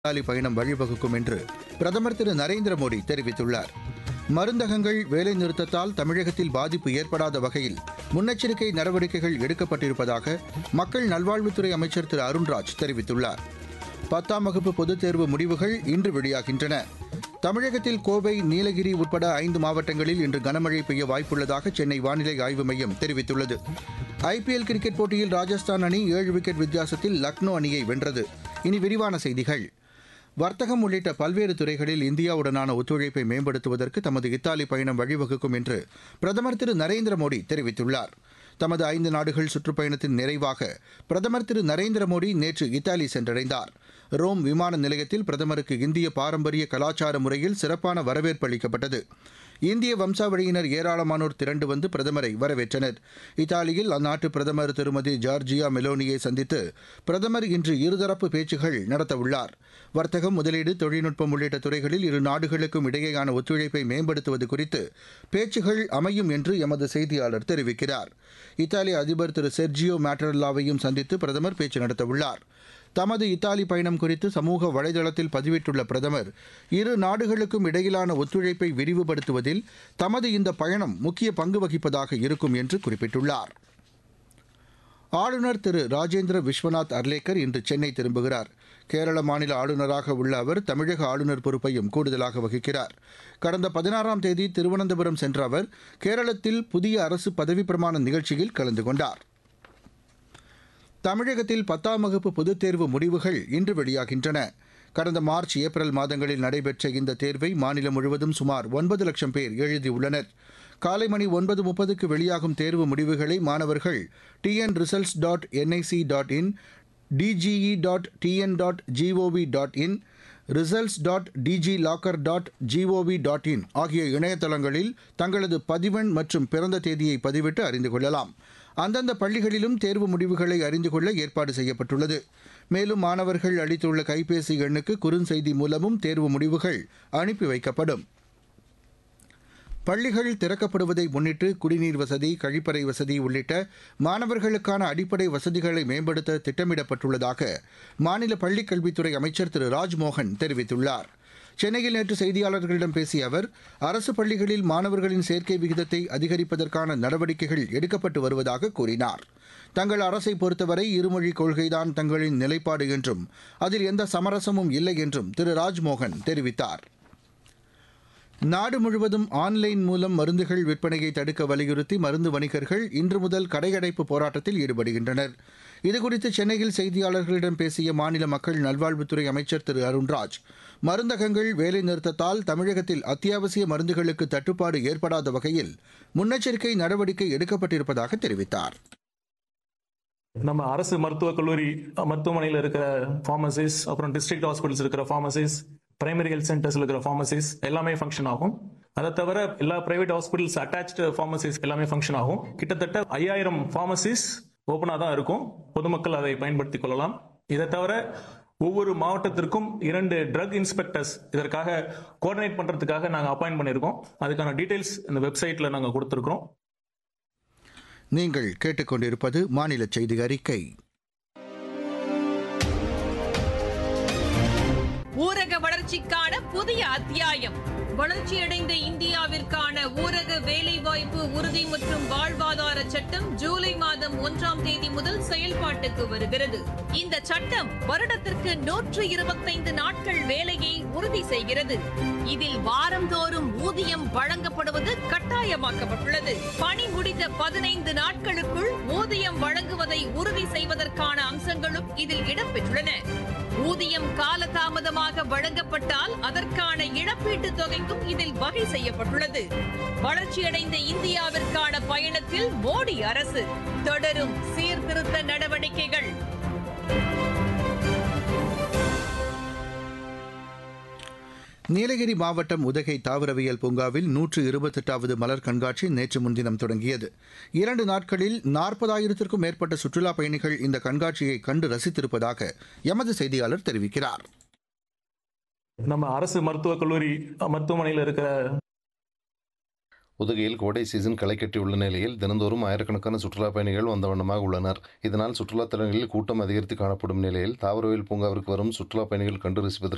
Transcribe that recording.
Italy பயணம் வழிவகுக்கும் என்று பிரதமர் திரு நரேந்திர மோடி தெரிவித்துள்ளார் மருந்தகங்கள் வேலைநிறுத்தத்தால் தமிழகத்தில் பாதிப்பு ஏற்படாத வகையில் முன்னெச்சரிக்கை நடவடிக்கைகள் எடுக்கப்பட்டிருப்பதாக மக்கள் நல்வாழ்வுத்துறை அமைச்சர் திரு அருண்ராஜ் தெரிவித்துள்ளார் பத்தாம் வகுப்பு பொதுத் தேர்வு முடிவுகள் இன்று வெளியாகின்றன தமிழகத்தில் கோவை நீலகிரி உட்பட ஐந்து மாவட்டங்களில் இன்று கனமழை பெய்ய வாய்ப்புள்ளதாக சென்னை வானிலை ஆய்வு மையம் தெரிவித்துள்ளது ஐபிஎல் கிரிக்கெட் போட்டியில் ராஜஸ்தான் அணி ஏழு விக்கெட் வித்தியாசத்தில் லக்னோ அணியை வென்றது இனி விரிவான செய்திகள் வர்த்தகம் உள்ளிட்ட பல்வேறு துறைகளில் இந்தியாவுடனான ஒத்துழைப்பை மேம்படுத்துவதற்கு தமது இத்தாலி பயணம் வழிவகுக்கும் என்று பிரதமர் திரு நரேந்திர மோடி தெரிவித்துள்ளார் தமது ஐந்து நாடுகள் சுற்றுப்பயணத்தின் நிறைவாக பிரதமர் திரு நரேந்திர மோடி நேற்று இத்தாலி சென்றடைந்தார் ரோம் விமான நிலையத்தில் பிரதமருக்கு இந்திய பாரம்பரிய கலாச்சார முறையில் சிறப்பான வரவேற்பு அளிக்கப்பட்டது இந்திய வம்சாவளியினர் ஏராளமானோர் திரண்டு வந்து பிரதமரை வரவேற்றனர் இத்தாலியில் அந்நாட்டு பிரதமர் திருமதி ஜார்ஜியா மெலோனியை சந்தித்து பிரதமர் இன்று இருதரப்பு பேச்சுகள் நடத்தவுள்ளார் வர்த்தகம் முதலீடு தொழில்நுட்பம் உள்ளிட்ட துறைகளில் இரு நாடுகளுக்கும் இடையேயான ஒத்துழைப்பை மேம்படுத்துவது குறித்து பேச்சுகள் அமையும் என்று எமது செய்தியாளர் தெரிவிக்கிறார் இத்தாலி அதிபர் திரு செர்ஜியோ மேட்டரல்லாவையும் சந்தித்து பிரதமர் பேச்சு நடத்தவுள்ளார் தமது இத்தாலி பயணம் குறித்து சமூக வலைதளத்தில் பதிவிட்டுள்ள பிரதமர் இரு நாடுகளுக்கும் இடையிலான ஒத்துழைப்பை விரிவுபடுத்துவதில் தமது இந்த பயணம் முக்கிய பங்கு வகிப்பதாக இருக்கும் என்று குறிப்பிட்டுள்ளார் ஆளுநர் திரு ராஜேந்திர விஸ்வநாத் அர்லேக்கர் இன்று சென்னை திரும்புகிறார் கேரள மாநில ஆளுநராக உள்ள அவர் தமிழக ஆளுநர் பொறுப்பையும் கூடுதலாக வகிக்கிறார் கடந்த பதினாறாம் தேதி திருவனந்தபுரம் சென்ற அவர் கேரளத்தில் புதிய அரசு பதவி பிரமாண நிகழ்ச்சியில் கலந்து கொண்டார் தமிழகத்தில் பத்தாம் வகுப்பு பொதுத் தேர்வு முடிவுகள் இன்று வெளியாகின்றன கடந்த மார்ச் ஏப்ரல் மாதங்களில் நடைபெற்ற இந்த தேர்வை மாநிலம் முழுவதும் சுமார் ஒன்பது லட்சம் பேர் எழுதியுள்ளனர் காலை மணி ஒன்பது முப்பதுக்கு வெளியாகும் தேர்வு முடிவுகளை மாணவர்கள் TN results dot NIC dot in DGE dot TN dot GOV dot in results dot digilocker dot GOV dot in ஆகிய இணையதளங்களில் தங்களது பதிவெண் மற்றும் பிறந்த தேதியை பதிவிட்டு அறிந்து கொள்ளலாம் அந்தந்த பள்ளிகளிலும் தேர்வு முடிவுகளை அறிந்து கொள்ள ஏற்பாடு செய்யப்பட்டுள்ளது மேலும் மாணவர்கள் அளித்துள்ள கைபேசி எண்ணுக்கு குறுஞ்செய்தி மூலமும் தேர்வு முடிவுகள் அனுப்பி வைக்கப்படும் பள்ளிகள் திறக்கப்படுவதை முன்னிட்டு குடிநீர் வசதி கழிப்பறை வசதி உள்ளிட்ட மாணவர்களுக்கான அடிப்படை வசதிகளை மேம்படுத்த திட்டமிடப்பட்டுள்ளதாக மாநில பள்ளிக் கல்வித்துறை அமைச்சர் திரு ராஜ்மோகன் தெரிவித்துள்ளார் சென்னையில் நேற்று செய்தியாளர்களிடம் பேசிய அவர் அரசு பள்ளிகளில் மாணவர்களின் சேர்க்கை விகிதத்தை அதிகரிப்பதற்கான நடவடிக்கைகள் எடுக்கப்பட்டு வருவதாக கூறினார் தங்கள் அரசை பொறுத்தவரை இருமொழிக் கொள்கைதான் தங்களின் நிலைப்பாடு என்றும் அதில் எந்த சமரசமும் இல்லை என்றும் திரு ராஜ்மோகன் தெரிவித்தார் நாடு முழுவதும் ஆன்லைன் மூலம் மருந்துகள் விற்பனையை தடுக்க வலியுறுத்தி மருந்து வணிகர்கள் இன்று முதல் கடையடைப்பு போராட்டத்தில் ஈடுபடுகின்றனர் இதுகுறித்து சென்னையில் செய்தியாளர்களிடம் பேசிய மாநில மக்கள் நல்வாழ்வுத்துறை அமைச்சர் திரு அருண்ராஜ் மருந்தகங்கள் வேலைநிறுத்தத்தால் தமிழகத்தில் அத்தியாவசிய மருந்துகளுக்கு தட்டுப்பாடு ஏற்படாத வகையில் முன்னெச்சரிக்கை நடவடிக்கை எடுக்கப்பட்டிருப்பதாக தெரிவித்தார் நம்ம அரசு மருத்துவக் கல்லூரி மருத்துவமனையில் இருக்கிற ஃபார்மசிஸ் அப்புறம் டிஸ்ட்ரிக்ட் ஹாஸ்பிட்டல்ஸ் இருக்கிற ஃபார்மசிஸ் பிரைமரி ஹெல்த் சென்டர்ஸ்ல இருக்கிற ஃபார்மசிஸ் எல்லாமே ஃபங்க்ஷன் ஆகும் அதை தவிர எல்லா பிரைவேட் ஹாஸ்பிட்டல்ஸ் அட்டாச்டு ஃபார்மசிஸ் எல்லாமே ஃபங்க்ஷன் ஆகும் கிட்டத்தட்ட ஐயாயிரம் ஃபார்மசிஸ் ஓப்பனாக தான் இருக்கும் பொதுமக்கள் அதை பயன்படுத்திக் கொள்ளலாம் இதை தவிர ஒவ்வொரு மாவட்டத்திற்கும் இரண்டு ட்ரக் இன்ஸ்பெக்டர்ஸ் இதற்காக கோஆர்டினேட் பண்றதுக்காக நாங்கள் அப்பாயிண்ட் பண்ணியிருக்கோம் அதுக்கான டீடைல்ஸ் இந்த வெப்சைட்ல நாங்கள் கொடுத்துருக்கோம் நீங்கள் கேட்டுக்கொண்டிருப்பது மாநில செய்தி அறிக்கை ஊரக வளர்ச்சிக்கான புதிய அத்தியாயம் வளர்ச்சியடைந்த இந்தியாவிற்கான ஊரக வேலைவாய்ப்பு உறுதி மற்றும் வாழ்வாதார சட்டம் ஜூலை மாதம் ஒன்றாம் தேதி முதல் செயல்பாட்டுக்கு வருகிறது இந்த சட்டம் வருடத்திற்கு நூற்று இருபத்தைந்து நாட்கள் வேலையை உறுதி செய்கிறது இதில் வாரந்தோறும் ஊதியம் வழங்கப்படுவது கட்டாயமாக்கப்பட்டுள்ளது பணி முடிந்த பதினைந்து நாட்களுக்குள் ஊதியம் வழங்குவதை உறுதி செய்வதற்கான அம்சங்களும் இதில் இடம்பெற்றுள்ளன ஊதியம் காலதாமதமாக வழங்கப்பட்டால் அதற்கான இழப்பீட்டுத் தொகைக்கும் இதில் வகை செய்யப்பட்டுள்ளது வளர்ச்சியடைந்த இந்தியாவிற்கான பயணத்தில் மோடி அரசு தொடரும் சீர்திருத்த நடவடிக்கைகள் நீலகிரி மாவட்டம் உதகை தாவரவியல் பூங்காவில் நூற்று இருபத்தெட்டாவது மலர் கண்காட்சி நேற்று முன்தினம் தொடங்கியது இரண்டு நாட்களில் நாற்பதாயிரத்திற்கும் மேற்பட்ட சுற்றுலாப் பயணிகள் இந்த கண்காட்சியை கண்டு ரசித்திருப்பதாக எமது செய்தியாளர் தெரிவிக்கிறார் நம்ம அரசு மருத்துவக் கல்லூரி மருத்துவமனையில் இருக்கிற உதகையில் கோடை சீசன் களை கட்டியுள்ள நிலையில் தினந்தோறும் ஆயிரக்கணக்கான சுற்றுலா பயணிகள் வந்த வண்ணமாக உள்ளனர் இதனால் சுற்றுலா தலங்களில் கூட்டம் அதிகரித்து காணப்படும் நிலையில் தாவரவியல் பூங்காவிற்கு வரும் சுற்றுலா பயணிகள் கண்டு ரசிப்பதற்கு